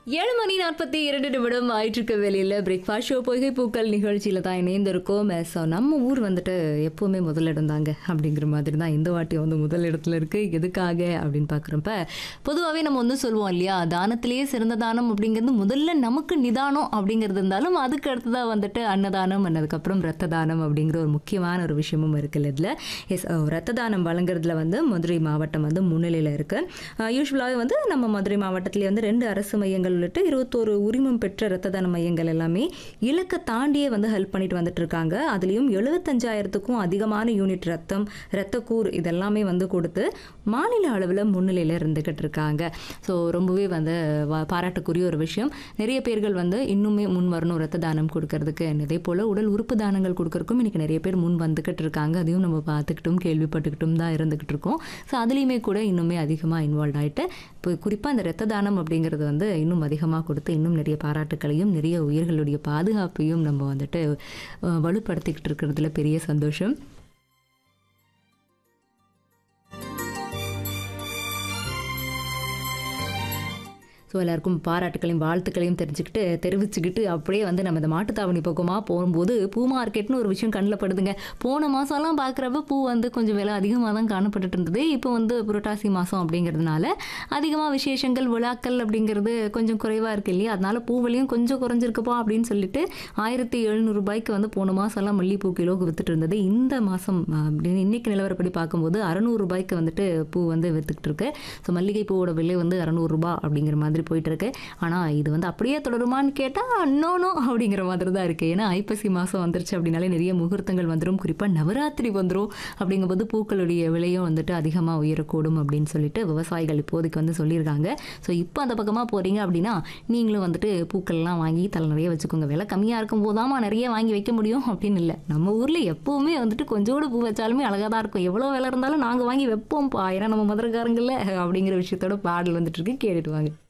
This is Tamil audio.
ஏழு மணி நாற்பத்தி இரண்டு நிமிடம் ஆயிட்டிருக்க வெளியில் பிரேக்ஃபாஸ்ட் ஷோ பொய்கை பூக்கள் நிகழ்ச்சியில் தான் இணைந்திருக்கோம் ஸோ நம்ம ஊர் வந்துட்டு எப்போவுமே முதலிடம் தாங்க அப்படிங்கிற மாதிரி தான் இந்த வாட்டி வந்து முதல் இடத்துல இருக்குது எதுக்காக அப்படின்னு பார்க்குறப்ப பொதுவாகவே நம்ம வந்து சொல்லுவோம் இல்லையா தானத்திலேயே சிறந்த தானம் அப்படிங்கிறது முதல்ல நமக்கு நிதானம் அப்படிங்கிறது இருந்தாலும் அதுக்கு அடுத்ததாக வந்துட்டு அன்னதானம் அதுக்கப்புறம் ரத்த தானம் அப்படிங்கிற ஒரு முக்கியமான ஒரு விஷயமும் இருக்குல்ல இதில் எஸ் ரத்த தானம் வழங்குறதுல வந்து மதுரை மாவட்டம் வந்து முன்னிலையில் இருக்குது யூஸ்வலாகவே வந்து நம்ம மதுரை மாவட்டத்திலே வந்து ரெண்டு அரசு மையங்கள் உள்ளிட்டு இருபத்தோரு உரிமம் பெற்ற ரத்த தான மையங்கள் எல்லாமே இலக்கை தாண்டியே வந்து ஹெல்ப் பண்ணிட்டு வந்துட்டு இருக்காங்க அதுலேயும் எழுபத்தஞ்சாயிரத்துக்கும் அதிகமான யூனிட் ரத்தம் ரத்தக்கூர் இதெல்லாமே வந்து கொடுத்து மாநில அளவில் முன்னிலையில் இருந்துக்கிட்டு இருக்காங்க ஸோ ரொம்பவே வந்து வ- பாராட்டுக்குரிய ஒரு விஷயம் நிறைய பேர்கள் வந்து இன்னுமே முன் வரணும் ரத்த தானம் கொடுக்கறதுக்கு அதே போல் உடல் உறுப்பு தானங்கள் கொடுக்கறதுக்கும் இன்னைக்கு நிறைய பேர் முன் வந்துக்கிட்டு இருக்காங்க அதையும் நம்ம பார்த்துக்கிட்டும் கேள்விப்பட்டுக்கிட்டும் தான் இருந்துக்கிட்டு இருக்கோம் ஸோ அதுலேயுமே கூட இன்னுமே அதிகமாக இன்வால்வ் ஆகிட்டு இப்போ குறிப்பாக இந்த ரத்த தானம் அப்படிங்கிறது வந்து இன்னும் அதிகமாக கொடுத்து இன்னும் நிறைய பாராட்டுக்களையும் நிறைய உயிர்களுடைய பாதுகாப்பையும் நம்ம வந்துட்டு அஹ், வலுப்படுத்திக்கிட்டு இருக்கிறதுல பெரிய சந்தோஷம் ஸோ எல்லாருக்கும் பாராட்டுக்களையும் வாழ்த்துக்களையும் தெரிஞ்சுக்கிட்டு தெரிவிச்சுக்கிட்டு அப்படியே வந்து நம்ம இந்த மாட்டுத்தாவணி பக்கமாக போகும்போது பூ மார்க்கெட்னு ஒரு விஷயம் கண்ணில் படுதுங்க போன மாதம்லாம் பார்க்குறப்ப பூ வந்து கொஞ்சம் விலை அதிகமாக தான் காணப்பட்டுட்டு இருந்தது இப்போ வந்து புரட்டாசி மாதம் அப்படிங்கிறதுனால அதிகமாக விசேஷங்கள் விழாக்கள் அப்படிங்கிறது கொஞ்சம் குறைவாக இருக்கு இல்லையா அதனால பூ விலையும் கொஞ்சம் குறைஞ்சிருக்குப்பா அப்படின்னு சொல்லிட்டு ஆயிரத்தி எழுநூறு ரூபாய்க்கு வந்து போன மாதம்லாம் மல்லிகைப்பூ கிலோக்கு வித்துட்டு இருந்தது இந்த மாதம் அப்படின்னு இன்னைக்கு நிலவரப்படி பார்க்கும்போது அறநூறு ரூபாய்க்கு வந்துட்டு பூ வந்து வித்துக்கிட்டு இருக்கு ஸோ மல்லிகை பூவோட விலை வந்து அறநூறுபா அப்படிங்கிற மாதிரி போயிட்டு இருக்கு ஆனால் இது வந்து அப்படியே தொடருமான்னு கேட்டால் நோ அப்படிங்கிற மாதிரி தான் இருக்கு ஏன்னா ஐப்பசி மாதம் வந்துருச்சு அப்படின்னாலே நிறைய முகூர்த்தங்கள் வந்துடும் குறிப்பாக நவராத்திரி வந்துடும் அப்படிங்கும்போது பூக்களுடைய விலையும் வந்துட்டு அதிகமாக உயரக்கூடும் அப்படின்னு சொல்லிட்டு விவசாயிகள் இப்போதைக்கு வந்து சொல்லியிருக்காங்க ஸோ இப்போ அந்த பக்கமாக போகிறீங்க அப்படின்னா நீங்களும் வந்துட்டு பூக்கள்லாம் வாங்கி தலை நிறைய வச்சுக்கோங்க விலை கம்மியாக இருக்கும் போதாமா நிறைய வாங்கி வைக்க முடியும் அப்படின்னு இல்லை நம்ம ஊரில் எப்போவுமே வந்துட்டு கொஞ்சோடு பூ வச்சாலுமே அழகாக தான் இருக்கும் எவ்வளோ விலை இருந்தாலும் நாங்கள் வாங்கி வைப்போம்ப்பா ஏன்னா நம்ம மதுரக்காரங்கள அப்படிங்கிற விஷயத்தோட பாடல் வந்துட்டு இருக்கு கேட்டுட்டு வாங்க